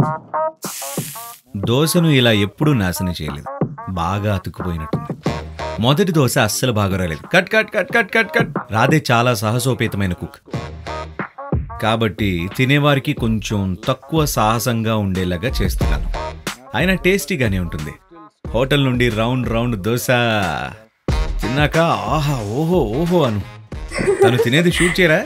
దోశను ఇలా ఎప్పుడూ నాశనం చేయలేదు బాగా అతుక్కుపోయినట్టుంది మొదటి దోశ అస్సలు బాగా రాలేదు cut cut cut cut cut cut Radhe చాలా సాహసోపేతమైన కుక్ కాబట్టి తినేవారికి కొంచెం తక్కువ సాహసంగా ఉండేలాగా చేస్తున్నాను అయినా టేస్టీగానే ఉంటుంది హోటల్ నుండి రౌండ్ రౌండ్ దోశ తిన్నాక ఆహా ఓహో ఓహో అను తను తినేది షూట్ చేయరా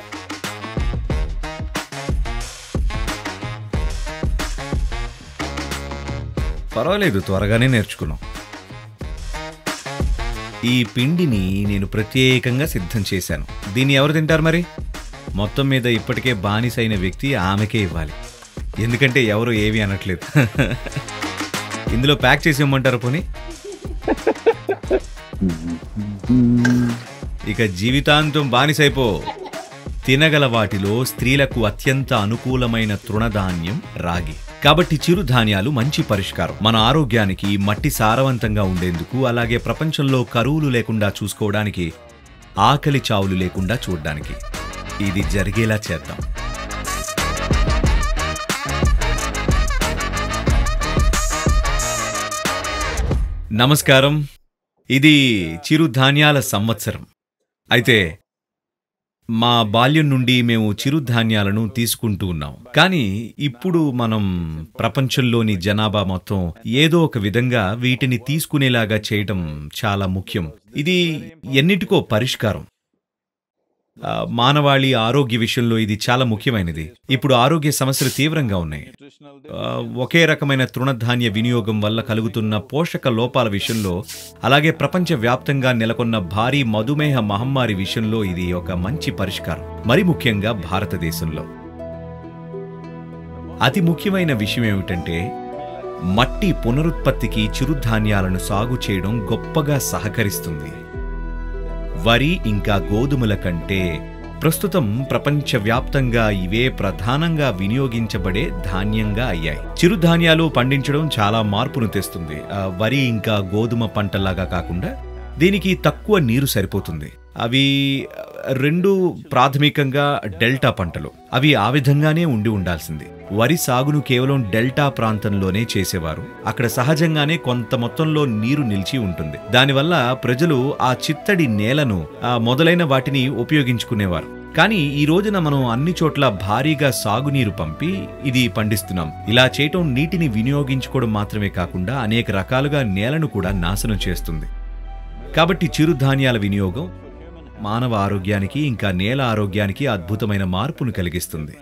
పర్వాలేదు త్వరగానే నేర్చుకున్నాం ఈ పిండిని నేను ప్రత్యేకంగా సిద్ధం చేశాను దీన్ని ఎవరు తింటారు మరి మొత్తం మీద ఇప్పటికే బానిసైన వ్యక్తి ఆమెకే ఇవ్వాలి ఎందుకంటే ఎవరు ఏవి అనట్లేదు ఇందులో ప్యాక్ చేసి ఇమ్మంటారు పోనీ ఇక జీవితాంతం బానిసైపో తినగల వాటిలో స్త్రీలకు అత్యంత అనుకూలమైన తృణధాన్యం రాగి కాబట్టి చిరుధాన్యాలు మంచి పరిష్కారం మన ఆరోగ్యానికి మట్టి సారవంతంగా ఉండేందుకు అలాగే ప్రపంచంలో కరువులు లేకుండా చూసుకోవడానికి ఆకలి చావులు లేకుండా చూడడానికి ఇది జరిగేలా చేద్దాం నమస్కారం ఇది చిరుధాన్యాల సంవత్సరం అయితే మా బాల్యం నుండి మేము చిరుధాన్యాలను తీసుకుంటూ ఉన్నాం కానీ ఇప్పుడు మనం ప్రపంచంలోని జనాభా మొత్తం ఏదో ఒక విధంగా వీటిని తీసుకునేలాగా చేయటం చాలా ముఖ్యం ఇది ఎన్నిటికో పరిష్కారం ఆ, మానవాళి ఆరోగ్య విషయంలో ఇది చాలా ముఖ్యమైనది ఇప్పుడు ఆరోగ్య సమస్యలు తీవ్రంగా ఉన్నాయి ఆ, ఒకే రకమైన తృణధాన్య వినియోగం వల్ల కలుగుతున్న పోషక లోపాల విషయంలో అలాగే ప్రపంచ వ్యాప్తంగా నెలకొన్న భారీ మధుమేహ మహమ్మారి విషయంలో ఇది ఒక మంచి పరిష్కారం మరి ముఖ్యంగా భారతదేశంలో అతి ముఖ్యమైన విషయం ఏమిటంటే మట్టి పునరుత్పత్తికి చిరుధాన్యాలను సాగు చేయడం గొప్పగా సహకరిస్తుంది వరి ఇంకా గోధుమల కంటే ప్రస్తుతం ప్రపంచవ్యాప్తంగా ఇవే ప్రధానంగా వినియోగించబడే ధాన్యంగా అయ్యాయి చిరుధాన్యాలు పండించడం చాలా మార్పును తెస్తుంది ఆ, వరి ఇంకా గోధుమ పంటలాగా కాకుండా దీనికి తక్కువ నీరు సరిపోతుంది అవి ఆ, రెండు ప్రాథమికంగా డెల్టా పంటలు అవి ఆ విధంగానే ఉండి ఉండాల్సింది వరి సాగును కేవలం డెల్టా ప్రాంతంలోనే చేసేవారు అక్కడ సహజంగానే కొంత మొత్తంలో నీరు నిలిచి ఉంటుంది దానివల్ల ప్రజలు ఆ చిత్తడి నేలను ఆ మొదలైన వాటిని ఉపయోగించుకునేవారు కానీ ఈ రోజున మనం అన్ని చోట్ల భారీగా సాగునీరు పంపి ఇది పండిస్తున్నాం ఇలా చేయటం నీటిని వినియోగించుకోవడం మాత్రమే కాకుండా అనేక రకాలుగా నేలను కూడా నాశనం చేస్తుంది కాబట్టి చిరుధాన్యాల వినియోగం మానవ ఆరోగ్యానికి ఇంకా నేల ఆరోగ్యానికి అద్భుతమైన మార్పును కలిగిస్తుంది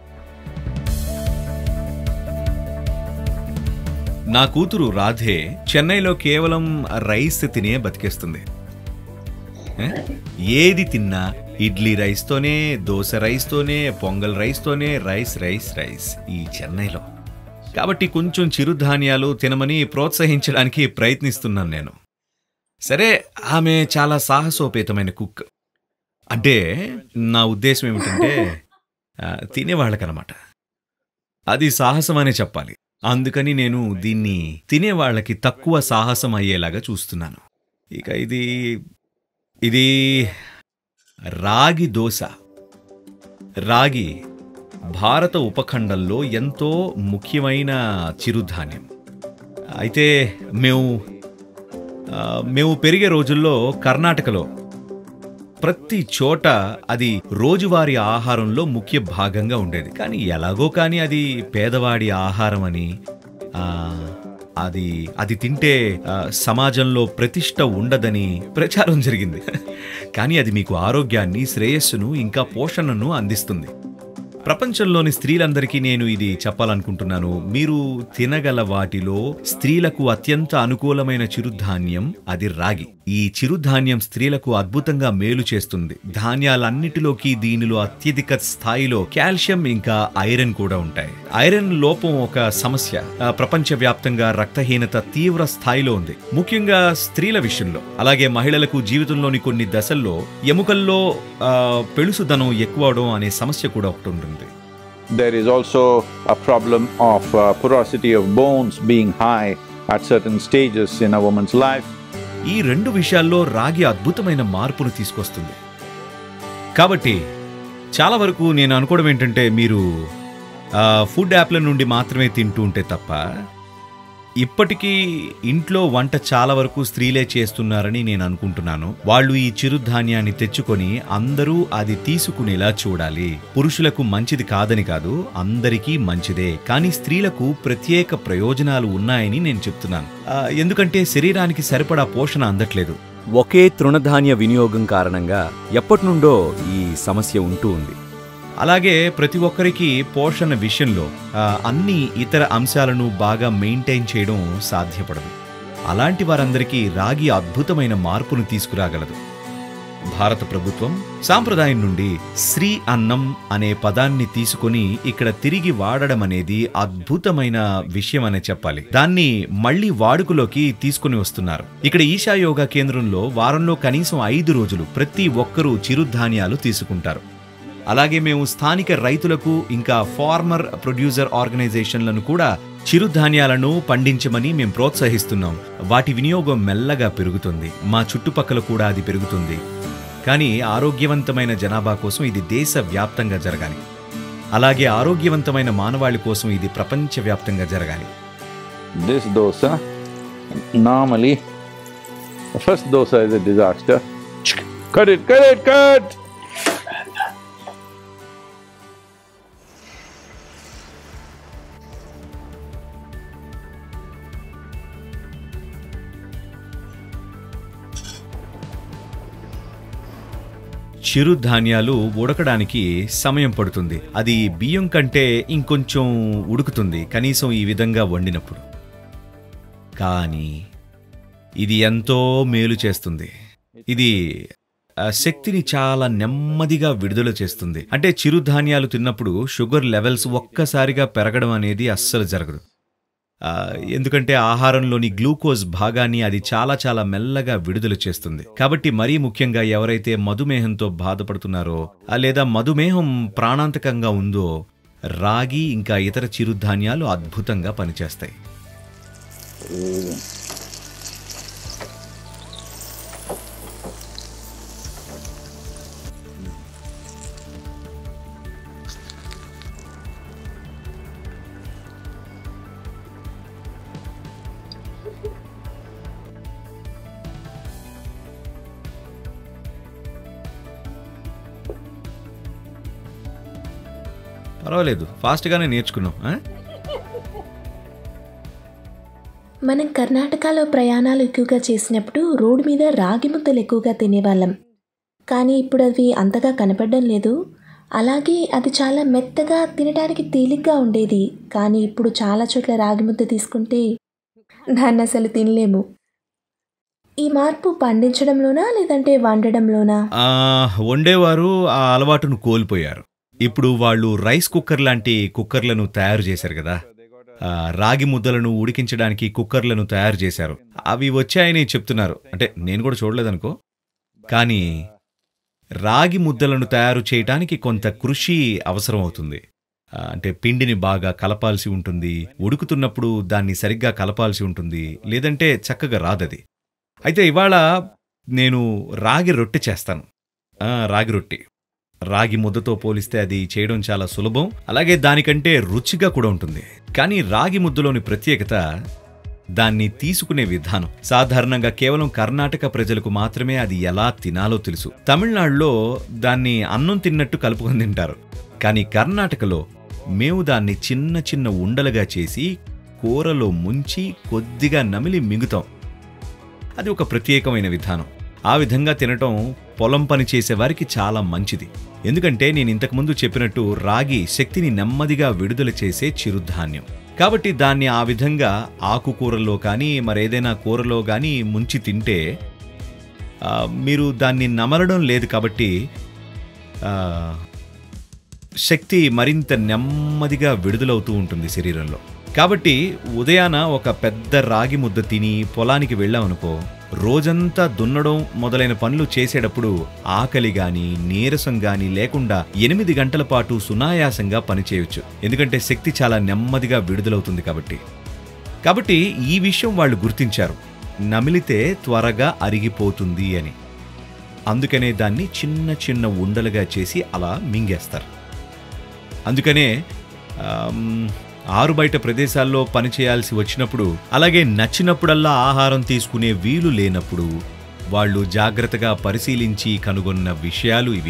నా కూతురు రాధే చెన్నైలో కేవలం రైస్ తినే బతికేస్తుంది ఏ? ఏది తిన్నా ఇడ్లీ రైస్తోనే దోశ రైస్తోనే పొంగల్ రైస్తోనే రైస్ రైస్ రైస్ ఈ చెన్నైలో కాబట్టి కొంచెం చిరుధాన్యాలు తినమని ప్రోత్సహించడానికి ప్రయత్నిస్తున్నాను నేను సరే ఆమె చాలా సాహసోపేతమైన కుక్ అంటే నా ఉద్దేశం ఏమిటంటే ఆ, తినేవాళ్ళకనమాట అది సాహసం అనే చెప్పాలి అందుకని నేను దీన్ని తినేవాళ్ళకి తక్కువ సాహసం అయ్యేలాగా చూస్తున్నాను ఇక ఇది ఇది రాగి దోశ రాగి భారత ఉపఖండంలో ఎంతో ముఖ్యమైన చిరుధాన్యం అయితే మేము ఆ, మేము పెరిగే రోజుల్లో కర్ణాటకలో ప్రతి చోట అది రోజువారీ ఆహారంలో ముఖ్య భాగంగా ఉండేది కానీ ఎలాగో కానీ అది పేదవాడి ఆహారం అని ఆ, అది అది తింటే ఆ, సమాజంలో ప్రతిష్ట ఉండదని ప్రచారం జరిగింది కానీ అది మీకు ఆరోగ్యాన్ని శ్రేయస్సును ఇంకా పోషణను అందిస్తుంది ప్రపంచంలోని స్త్రీలందరికీ నేను ఇది చెప్పాలనుకుంటున్నాను మీరు తినగల వాటిలో స్త్రీలకు అత్యంత అనుకూలమైన చిరుధాన్యం అది రాగి ఈ చిరుధాన్యం స్త్రీలకు అద్భుతంగా మేలు చేస్తుంది ధాన్యాలన్నిటిలోకి దీనిలో అత్యధిక స్థాయిలో కాల్షియం ఇంకా ఐరన్ కూడా ఉంటాయి ఐరన్ లోపం ఒక సమస్య ఆ, ప్రపంచవ్యాప్తంగా రక్తహీనత తీవ్ర స్థాయిలో ఉంది ముఖ్యంగా స్త్రీల విషయంలో అలాగే మహిళలకు జీవితంలోని కొన్ని దశల్లో ఎముకల్లో ఆ, పెళుసుదనం ఎక్కువ అవడం అనే సమస్య కూడా ఒకటి ఉంటుంది There is also a problem of uh, porosity of bones being high at certain stages in a woman's life. ఈ రెండు విషయాల్లో రాగి అద్భుతమైన మార్పును తీసుకొస్తుంది కాబట్టి చాలా వరకు నేను అనుకోవడం ఏంటంటే మీరు ఆ, ఫుడ్ యాప్ల నుండి మాత్రమే తింటూ ఉంటే తప్ప ఇప్పటికీ ఇంట్లో వంట చాలా వరకు స్త్రీలే చేస్తున్నారని నేను అనుకుంటున్నాను వాళ్ళు ఈ చిరుధాన్యాన్ని తెచ్చుకొని అందరూ అది తీసుకునేలా చూడాలి పురుషులకు మంచిది కాదని కాదు అందరికీ మంచిదే కానీ స్త్రీలకు ప్రత్యేక ప్రయోజనాలు ఉన్నాయని నేను చెప్తున్నాను ఆ, ఎందుకంటే శరీరానికి సరిపడా పోషణ అందట్లేదు ఒకే తృణధాన్య వినియోగం కారణంగా ఎప్పటినుండో ఈ సమస్య ఉంటూ ఉంది అలాగే ప్రతి ఒక్కరికి పోషణ విషయంలో ఆ, అన్ని ఇతర అంశాలను బాగా మెయింటైన్ చేయడం సాధ్యపడదు అలాంటి వారందరికీ రాగి అద్భుతమైన మార్పును తీసుకురాగలదు భారత ప్రభుత్వం సాంప్రదాయం నుండి శ్రీ అన్నం అనే పదాన్ని తీసుకొని ఇక్కడ తిరిగి వాడడం అనేది అద్భుతమైన విషయం అనే చెప్పాలి దాన్ని మళ్ళీ వాడుకలోకి తీసుకుని వస్తున్నారు ఇక్కడ ఈశా యోగా కేంద్రంలో వారంలో కనీసం ఐదు రోజులు ప్రతి ఒక్కరూ చిరుధాన్యాలు తీసుకుంటారు అలాగే మేము స్థానిక రైతులకు ఇంకా ఫార్మర్ ప్రొడ్యూసర్ ఆర్గనైజేషన్లను కూడా చిరుధాన్యాలను పండించమని మేము ప్రోత్సహిస్తున్నాం వాటి వినియోగం మెల్లగా పెరుగుతుంది మా చుట్టుపక్కల కూడా అది పెరుగుతుంది కానీ ఆరోగ్యవంతమైన జనాభా కోసం ఇది దేశవ్యాప్తంగా జరగాలి అలాగే ఆరోగ్యవంతమైన మానవాళి కోసం ఇది ప్రపంచవ్యాప్తంగా జరగాలి This dosa, normally, the first dosa is a disaster. Cut it, cut it, cut! చిరుధాన్యాలు ఉడకడానికి సమయం పడుతుంది అది బియ్యం కంటే ఇంకొంచెం ఉడుకుతుంది కనీసం ఈ విధంగా వండినప్పుడు కానీ ఇది ఎంతో మేలు చేస్తుంది ఇది ఆ, శక్తిని చాలా నెమ్మదిగా విడుదల చేస్తుంది అంటే చిరుధాన్యాలు తిన్నప్పుడు షుగర్ లెవెల్స్ ఒక్కసారిగా పెరగడం అనేది అస్సలు జరగదు ఆ, ఎందుకంటే ఆహారంలోని గ్లూకోజ్ భాగాన్ని అది చాలా చాలా మెల్లగా విడుదల చేస్తుంది కాబట్టి మరీ ముఖ్యంగా ఎవరైతే మధుమేహంతో బాధపడుతున్నారో ఆ, లేదా మధుమేహం ప్రాణాంతకంగా ఉందో రాగి ఇంకా ఇతర చిరుధాన్యాలు అద్భుతంగా పనిచేస్తాయి పర్వాలేదు ఫాస్ట్గానే నేర్చుకున్నాం ఆ? మనం కర్ణాటకలో ప్రయాణాలు ఎక్కువగా చేసినప్పుడు రోడ్డు మీద రాగి ముద్దలు ఎక్కువగా తినేవాళ్ళం కానీ ఇప్పుడు అవి అంతగా కనపడడం లేదు అలాగే అది చాలా మెత్తగా తినడానికి తేలిగ్గా ఉండేది కానీ ఇప్పుడు చాలా చోట్ల రాగి ముద్ద తీసుకుంటే దాన్ని అసలు తినలేము ఈ మార్పు పండించడంలోనా లేదంటే వండడంలోనా ఆ, వండేవారు ఆ అలవాటును కోల్పోయారు ఇప్పుడు వాళ్ళు రైస్ కుక్కర్ లాంటి కుక్కర్లను తయారు చేశారు కదా ఆ, రాగి ముద్దలను ఉడికించడానికి కుక్కర్లను తయారు చేశారు అవి వచ్చాయని చెప్తున్నారు అంటే నేను కూడా చూడలేదనుకో కానీ రాగి ముద్దలను తయారు చేయటానికి కొంత కృషి అవసరం అవుతుంది ఆ, అంటే పిండిని బాగా కలపాల్సి ఉంటుంది ఉడుకుతున్నప్పుడు దాన్ని సరిగ్గా కలపాల్సి ఉంటుంది లేదంటే చక్కగా రాదది అయితే ఇవాళ నేను రాగి రొట్టె చేస్తాను ఆ, రాగి రొట్టె రాగి ముద్దతో పోలిస్తే అది చేయడం చాలా సులభం అలాగే దానికంటే రుచిగా కూడా ఉంటుంది కానీ రాగి ముద్దలోని ప్రత్యేకత దాన్ని తీసుకునే విధానం సాధారణంగా కేవలం కర్ణాటక ప్రజలకు మాత్రమే అది ఎలా తినాలో తెలుసు తమిళనాడులో దాన్ని అన్నం తిన్నట్టు కలుపుకొని తింటారు కానీ కర్ణాటకలో మేము దాన్ని చిన్న చిన్న ఉండలుగా చేసి కూరలో ముంచి కొద్దిగా నమిలి మింగుతాం అది ఒక ప్రత్యేకమైన విధానం ఆ విధంగా తినటం పొలం పని చేసేవారికి చాలా మంచిది ఎందుకంటే నేను ఇంతకుముందు చెప్పినట్టు రాగి శక్తిని నెమ్మదిగా విడుదల చేసే చిరుధాన్యం కాబట్టి దాన్ని ఆ విధంగా ఆకుకూరల్లో కానీ మరేదైనా కూరలో కానీ ముంచి తింటే ఆ, మీరు దాన్ని నమలడం లేదు కాబట్టి ఆ, శక్తి మరింత నెమ్మదిగా విడుదలవుతూ ఉంటుంది శరీరంలో కాబట్టి ఉదయాన ఒక పెద్ద రాగి ముద్ద తిని పొలానికి వెళ్ళామనుకో రోజంతా దున్నడం మొదలైన పనులు చేసేటప్పుడు ఆకలి గాని నీరసం గాని లేకుండా ఎనిమిది గంటల పాటు సునాయాసంగా పనిచేయొచ్చు ఎందుకంటే శక్తి చాలా నెమ్మదిగా విడుదలవుతుంది కాబట్టి కాబట్టి ఈ విషయం వాళ్ళు గుర్తించారు నమిలితే త్వరగా అరిగిపోతుంది అని అందుకనే దాన్ని చిన్న చిన్న ఉండలుగా చేసి అలా మింగేస్తారు అందుకనే ఆమ్, ఆరు బయట ప్రదేశాల్లో పనిచేయాల్సి వచ్చినప్పుడు అలాగే నచ్చినప్పుడల్లా ఆహారం తీసుకునే వీలు లేనప్పుడు వాళ్ళు జాగ్రత్తగా పరిశీలించి కనుగొన్న విషయాలు ఇవి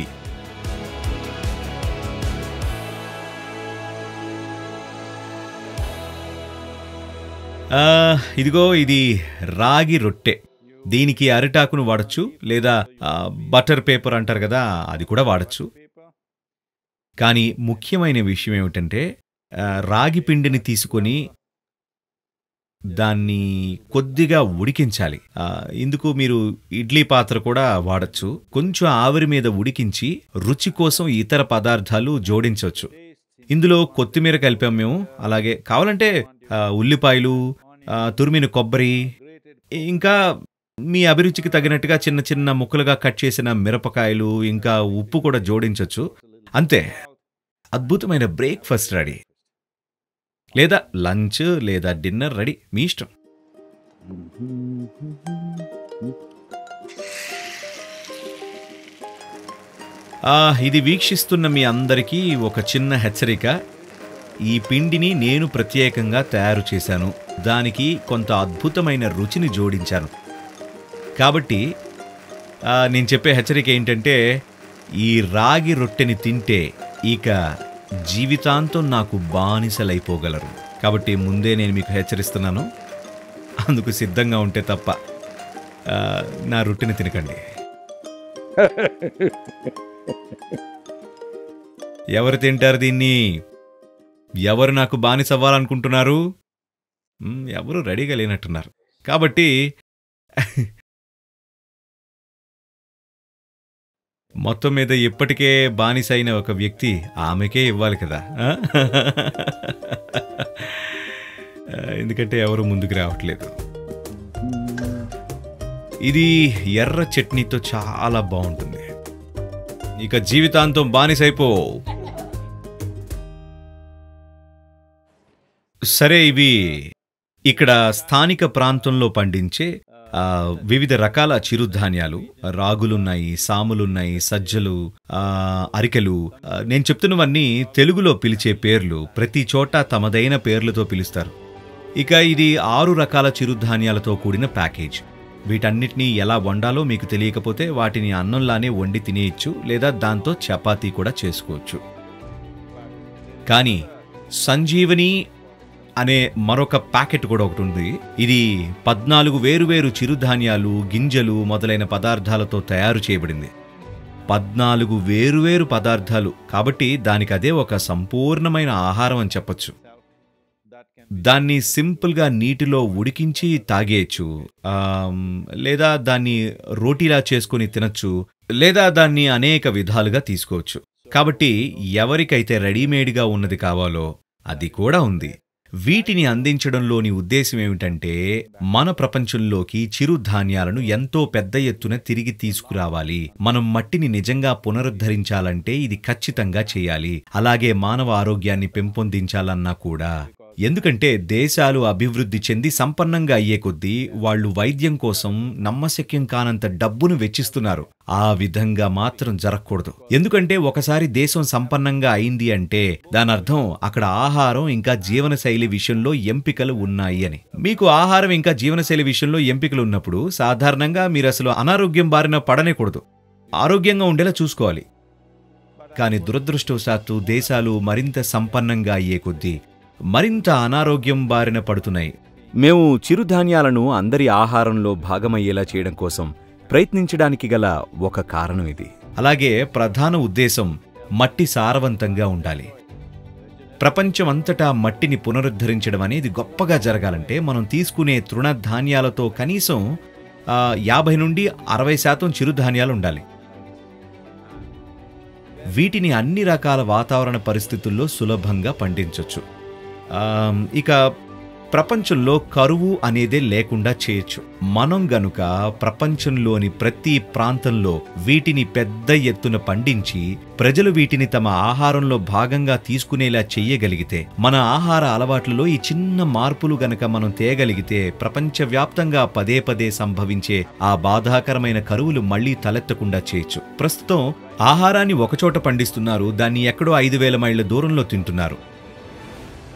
ఆ, ఇదిగో ఇది రాగి రొట్టె దీనికి అరిటాకును వాడచ్చు లేదా ఆ, బటర్ పేపర్ అంటారు కదా అది కూడా వాడచ్చు కానీ ముఖ్యమైన విషయం ఏమిటంటే ఆ, రాగి పిండిని తీసుకొని దాన్ని కొద్దిగా ఉడికించాలి ఆ, ఇందుకు మీరు ఇడ్లీ పాత్ర కూడా వాడచ్చు కొంచెం ఆవిరి మీద ఉడికించి రుచి కోసం ఇతర పదార్థాలు జోడించవచ్చు ఇందులో కొత్తిమీర కలిపాం మేము అలాగే కావాలంటే ఆ, ఉల్లిపాయలు ఆ, తురిమిన కొబ్బరి ఇంకా మీ అభిరుచికి తగినట్టుగా చిన్న చిన్న ముక్కలుగా కట్ చేసిన మిరపకాయలు ఇంకా ఉప్పు కూడా జోడించవచ్చు అంతే అద్భుతమైన బ్రేక్ఫాస్ట్ రెడీ లేదా లంచ్ లేదా డిన్నర్ రెడీ మీ ఇష్టం ఆ, ఇది వీక్షిస్తున్న మీ అందరికీ ఒక చిన్న హెచ్చరిక ఈ పిండిని నేను ప్రత్యేకంగా తయారు చేశాను దానికి కొంత అద్భుతమైన రుచిని జోడించాను కాబట్టి ఆ, నేను చెప్పే హెచ్చరిక ఏంటంటే ఈ రాగి రొట్టెని తింటే ఇక జీవితాంతం నాకు బానిసలైపోగలరు కాబట్టి ముందే నేను మీకు హెచ్చరిస్తున్నాను అందుకు సిద్ధంగా ఉంటే తప్ప ఆ, నా రొట్టెని తినకండి ఎవరు తింటారు దీన్ని ఎవరు నాకు బానిస అవ్వాలనుకుంటున్నారు మ్, ఎవరు రెడీగా లేనట్టున్నారు కాబట్టి మొత్తం మీద ఇప్పటికే బానిస అయిన ఒక వ్యక్తి ఆమెకే ఇవ్వాలి కదా ఆ? ఎందుకంటే ఎవరు ముందుకు రావట్లేదు ఇది ఎర్ర చట్నీతో చాలా బాగుంటుంది ఇక జీవితాంతం బానిసైపో సరే ఇవి ఇక్కడ స్థానిక ప్రాంతంలో పండించే ఆ, వివిధ రకాల చిరుధాన్యాలు రాగులున్నాయి సాములున్నాయి సజ్జలు ఆ, అరికెలు ఆ, నేను చెప్తున్నవన్నీ తెలుగులో పిలిచే పేర్లు ప్రతి చోట తమదైన పేర్లతో పిలుస్తారు ఇక ఇది ఆరు రకాల చిరుధాన్యాలతో కూడిన ప్యాకేజ్ వీటన్నిటినీ ఎలా వండాలో మీకు తెలియకపోతే వాటిని అన్నంలానే వండి తినేయచ్చు లేదా దాంతో చపాతీ కూడా చేసుకోవచ్చు కానీ సంజీవని అనే మరొక ప్యాకెట్ కూడా ఒకటి ఉంది ఇది పద్నాలుగు వేరువేరు చిరుధాన్యాలు గింజలు మొదలైన పదార్థాలతో తయారు చేయబడింది పద్నాలుగు వేరువేరు పదార్థాలు కాబట్టి దానికి అదే ఒక సంపూర్ణమైన ఆహారం అని చెప్పొచ్చు దాన్ని సింపుల్గా నీటిలో ఉడికించి తాగేయచ్చు ఆమ్, లేదా దాన్ని రోటీలా చేసుకొని తినచ్చు లేదా దాన్ని అనేక విధాలుగా తీసుకోవచ్చు కాబట్టి ఎవరికైతే రెడీమేడ్గా ఉన్నది కావాలో అది కూడా ఉంది వీటిని అందించడంలోని ఉద్దేశం ఏమిటంటే మన ప్రపంచంలోకి చిరుధాన్యాలను ఎంతో పెద్ద ఎత్తున తిరిగి తీసుకురావాలి మనం మట్టిని నిజంగా పునరుద్ధరించాలంటే ఇది ఖచ్చితంగా చేయాలి అలాగే మానవ ఆరోగ్యాన్ని పెంపొందించాలన్నా కూడా ఎందుకంటే దేశాలు అభివృద్ధి చెంది సంపన్నంగా అయ్యే కొద్దీ వాళ్ళు వైద్యం కోసం నమ్మశక్యం కానంత డబ్బును వెచ్చిస్తున్నారు ఆ విధంగా మాత్రం జరగకూడదు ఎందుకంటే ఒకసారి దేశం సంపన్నంగా అయింది అంటే దాని అర్థం అక్కడ ఆహారం ఇంకా జీవనశైలి విషయంలో ఎంపికలు ఉన్నాయి అని మీకు ఆహారం ఇంకా జీవనశైలి విషయంలో ఎంపికలు ఉన్నప్పుడు సాధారణంగా మీరు అసలు అనారోగ్యం బారిన పడనేకూడదు ఆరోగ్యంగా ఉండేలా చూసుకోవాలి కానీ దురదృష్టవశాత్తు దేశాలు మరింత సంపన్నంగా అయ్యే కొద్దీ మరింత అనారోగ్యం బారిన పడుతున్నాయి మేము చిరుధాన్యాలను అందరి ఆహారంలో భాగమయ్యేలా చేయడం కోసం ప్రయత్నించడానికి గల ఒక కారణం ఇది అలాగే ప్రధాన ఉద్దేశం మట్టి సారవంతంగా ఉండాలి ప్రపంచమంతటా మట్టిని పునరుద్ధరించడం అనేది గొప్పగా జరగాలంటే మనం తీసుకునే తృణధాన్యాలతో కనీసం ఆ, యాభై నుండి అరవై శాతం చిరుధాన్యాలు ఉండాలి వీటిని అన్ని రకాల వాతావరణ పరిస్థితుల్లో సులభంగా పండించవచ్చు ఆమ్, ఇక ప్రపంచంలో కరువు అనేదే లేకుండా చేయొచ్చు మనం గనుక ప్రపంచంలోని ప్రతి ప్రాంతంలో వీటిని పెద్ద ఎత్తున పండించి ప్రజలు వీటిని తమ ఆహారంలో భాగంగా తీసుకునేలా చెయ్యగలిగితే మన ఆహార అలవాట్లలో ఈ చిన్న మార్పులు గనక మనం తేగలిగితే ప్రపంచవ్యాప్తంగా పదే పదే సంభవించే ఆ బాధాకరమైన కరువులు మళ్లీ తలెత్తకుండా చేయొచ్చు ప్రస్తుతం ఆహారాన్ని ఒకచోట పండిస్తున్నారు దాన్ని ఎక్కడో ఐదు వేల మైళ్ళ దూరంలో తింటున్నారు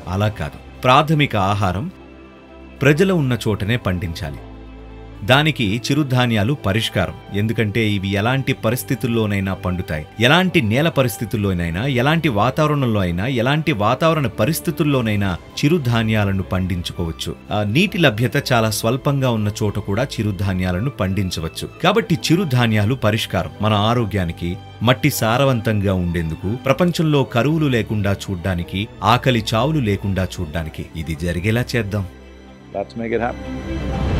అలా కాదు ప్రాథమిక ఆహారం ప్రజలు ఉన్న చోటనే పండించాలి దానికి చిరుధాన్యాలు పరిష్కారం ఎందుకంటే ఇవి ఎలాంటి పరిస్థితుల్లోనైనా పండుతాయి ఎలాంటి నేల పరిస్థితుల్లోనైనా ఎలాంటి వాతావరణంలో అయినా ఎలాంటి వాతావరణ పరిస్థితుల్లోనైనా చిరుధాన్యాలను పండించుకోవచ్చు ఆ నీటి లభ్యత చాలా స్వల్పంగా ఉన్న చోట కూడా చిరుధాన్యాలను పండించవచ్చు కాబట్టి చిరుధాన్యాలు పరిష్కారం మన ఆరోగ్యానికి మట్టి సారవంతంగా ఉండేందుకు ప్రపంచంలో కరువులు లేకుండా చూడ్డానికి ఆకలి చావులు లేకుండా చూడ్డానికి ఇది జరిగేలా చేద్దాం Let's make it happen.